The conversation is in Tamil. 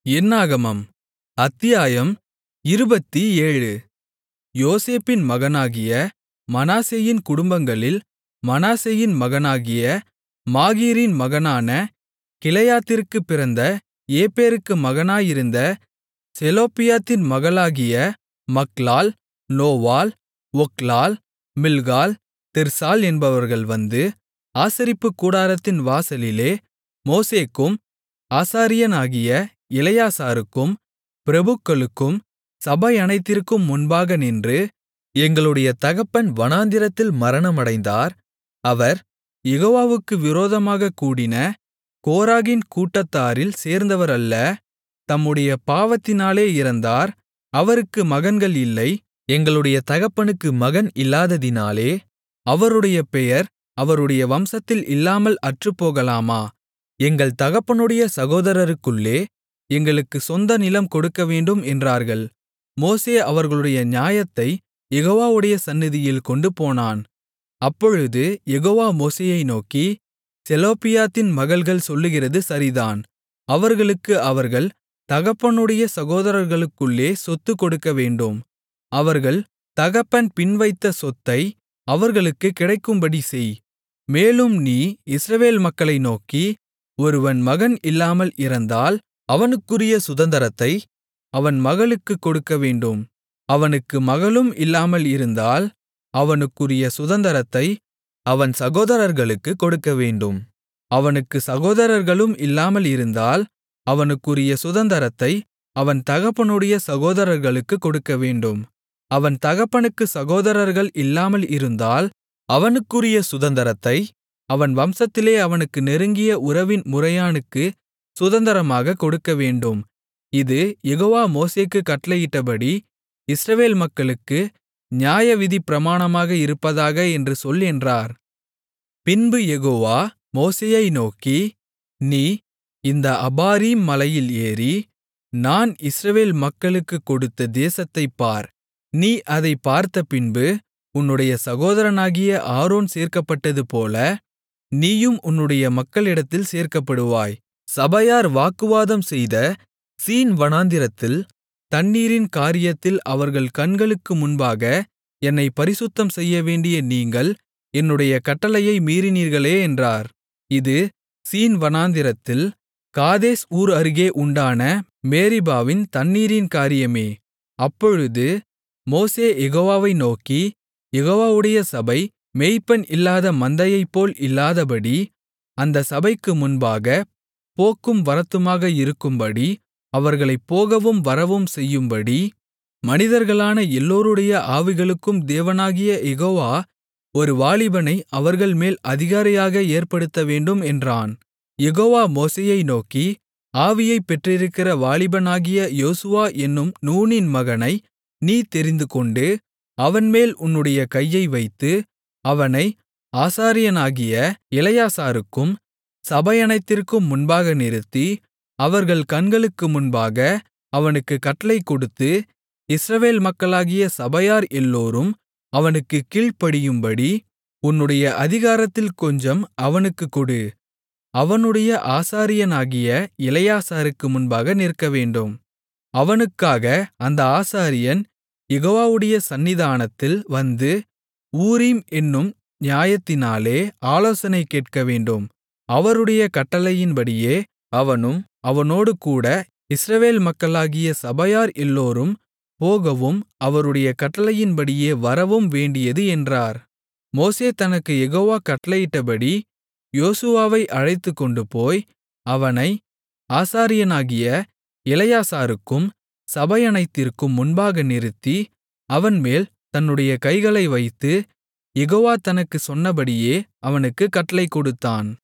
என்னாகமம் அத்தியாயம் இருபத்தேழு யோசேப்பின் மகனாகிய மனாசேயின் குடும்பங்களில் மனாசேயின் மகனாகிய மாகீரின் மகனான கிலெயாத்திற்குப் பிறந்த எப்பேருக்கு மகனாயிருந்த செலொப்பியாத்தின் மகளாகிய மக்லாள் நோவாள் ஒக்லாள் மில்காள் திர்சாள் என்பவர்கள் வந்து ஆசரிப்புக் கூடாரத்தின் வாசலிலே மோசேக்கும் ஆசாரியனாகிய எலெயாசாருக்கும் பிரபுக்களுக்கும் சபையனைத்திற்கும் முன்பாக நின்று எங்களுடைய தகப்பன் வனாந்திரத்தில் மரணமடைந்தார் அவர் யெகோவாவுக்கு விரோதமாகக் கூடின கோராகின் கூட்டத்தாரில் சேர்ந்தவர் அல்ல தம்முடைய பாவத்தினாலே இறந்தார் அவருக்கு மகன்கள் இல்லை எங்களுடைய தகப்பனுக்கு மகன் இல்லாததினாலே அவருடைய பெயர் அவருடைய வம்சத்தில் இல்லாமல் அற்றுப்போகலாமா எங்கள் தகப்பனுடைய சகோதரருக்குள்ளே எங்களுக்குச் சொந்த நிலம் கொடுக்கவேண்டும் என்றார்கள் மோசே அவர்களுடைய நியாயத்தைக் யெகோவாவுடைய சந்நிதியில் கொண்டுபோனான் அப்பொழுது யெகோவா மோசேயை நோக்கி செலொப்பியாத்தின் மகள்கள் சொல்லுகிறது சரிதான் அவர்களுக்கு அவர்கள் தகப்பனுடைய சகோதரர்களுக்குள்ளே சொத்து கொடுக்கவேண்டும் அவர்கள் தகப்பன் பின்வைத்த சொத்தை அவர்களுக்குக் கிடைக்கும்படி செய் மேலும் நீ இஸ்ரவேல் மக்களை நோக்கி ஒருவன் மகன் இல்லாமல் இறந்தால் அவனுக்குரிய சுதந்தரத்தை அவன் மகளுக்குக் கொடுக்கவேண்டும் அவனுக்கு மகளும் இல்லாமல் இருந்தால் அவனுக்குரிய சுதந்தரத்தை அவன் சகோதரர்களுக்குக் கொடுக்கவேண்டும் அவனுக்கு சகோதரர்களும் இல்லாமல் இருந்தால் அவனுக்குரிய சுதந்தரத்தை அவன் தகப்பனுடைய சகோதரர்களுக்குக் கொடுக்கவேண்டும் அவன் தகப்பனுக்கு சகோதரர்கள் இல்லாமல் இருந்தால் அவனுக்குரிய சுதந்தரத்தை அவன் வம்சத்திலே அவனுக்கு நெருங்கிய உறவின் முறையானுக்கு சுதந்தரமாகக் கொடுக்கவேண்டும் இது யெகோவா மோசேக்குக் கட்டளையிட்டபடி இஸ்ரவேல் மக்களுக்கு நியாயவிதி பிரமாணமாக இருப்பதாக என்று சொல் என்றார் பின்பு யெகோவா மோசேயை நோக்கி நீ இந்த அபாரீம் மலையில் ஏறி நான் இஸ்ரவேல் மக்களுக்குக் கொடுத்த தேசத்தைப் பார் நீ அதைப் பார்த்தபின்பு உன்னுடைய சகோதரனாகிய ஆரோன் சேர்க்கப்பட்டதுபோல நீயும் உன்னுடைய மக்களிடத்தில் சேர்க்கப்படுவாய் சபையார் வாக்குவாதம் செய்த சீன் வனாந்திரத்தில் தண்ணீரின் காரியத்தில் அவர்கள் கண்களுக்கு முன்பாக என்னைப் பரிசுத்தம் செய்யவேண்டிய நீங்கள் என்னுடைய கட்டளையை மீறினீர்களே என்றார் இது சீன் வனாந்திரத்தில் காதேஸ் ஊர் அருகே உண்டான மேரிபாவின் தண்ணீரின் காரியமே அப்பொழுது மோசே யெகோவாவை நோக்கி யெகோவாவுடைய சபை மேய்ப்பன் இல்லாத மந்தையைப்போல் இல்லாதபடி அந்த சபைக்கு முன்பாக போக்கும் வரத்துமாக இருக்கும்படி அவர்களைப் போகவும் வரவும் செய்யும்படி மனிதர்களான எல்லோருடைய ஆவிகளுக்கும் தேவனாகிய யெகோவா ஒரு வாலிபனை அவர்கள்மேல் அதிகாரியாக ஏற்படுத்தவேண்டும் என்றான் யெகோவா மோசேயை நோக்கி ஆவியைப் பெற்றிருக்கிற வாலிபனாகிய யோசுவா என்னும் நூனின் மகனை நீ தெரிந்துகொண்டு அவன்மேல் உன்னுடைய கையை வைத்து அவனை ஆசாரியனாகிய எலெயாசாருக்கும் சபையனைத்திற்கும் முன்பாக நிறுத்தி அவர்கள் கண்களுக்கு முன்பாக அவனுக்குக் கட்டளை கொடுத்து இஸ்ரவேல் மக்களாகிய சபையார் எல்லோரும் அவனுக்குக் கீழ்ப்படியும்படி உன்னுடைய அதிகாரத்தில் கொஞ்சம் அவனுக்குக் கொடு அவனுடைய ஆசாரியனாகிய எலெயாசாருக்கு முன்பாக நிற்கவேண்டும் அவனுக்காக அந்த ஆசாரியன் யெகோவாவுடைய சந்நிதானத்தில் வந்து ஊரீம் என்னும் நியாயத்தினாலே ஆலோசனை கேட்கவேண்டும் அவருடைய கட்டளையின்படியே அவனும் அவனோடுகூட இஸ்ரவேல் மக்களாகிய சபையார் எல்லோரும் போகவும் அவருடைய கட்டளையின்படியே வரவும் வேண்டியது என்றார் மோசே தனக்கு யெகோவா கட்டளையிட்டபடி யோசுவாவை அழைத்துக்கொண்டுபோய் அவனை ஆசாரியனாகிய எலெயாசாருக்கும் சபையனைத்திற்கும் முன்பாக நிறுத்தி அவன்மேல் தன்னுடைய கைகளை வைத்து யெகோவா தனக்குச் சொன்னபடியே அவனுக்குக் கட்டளை கொடுத்தான்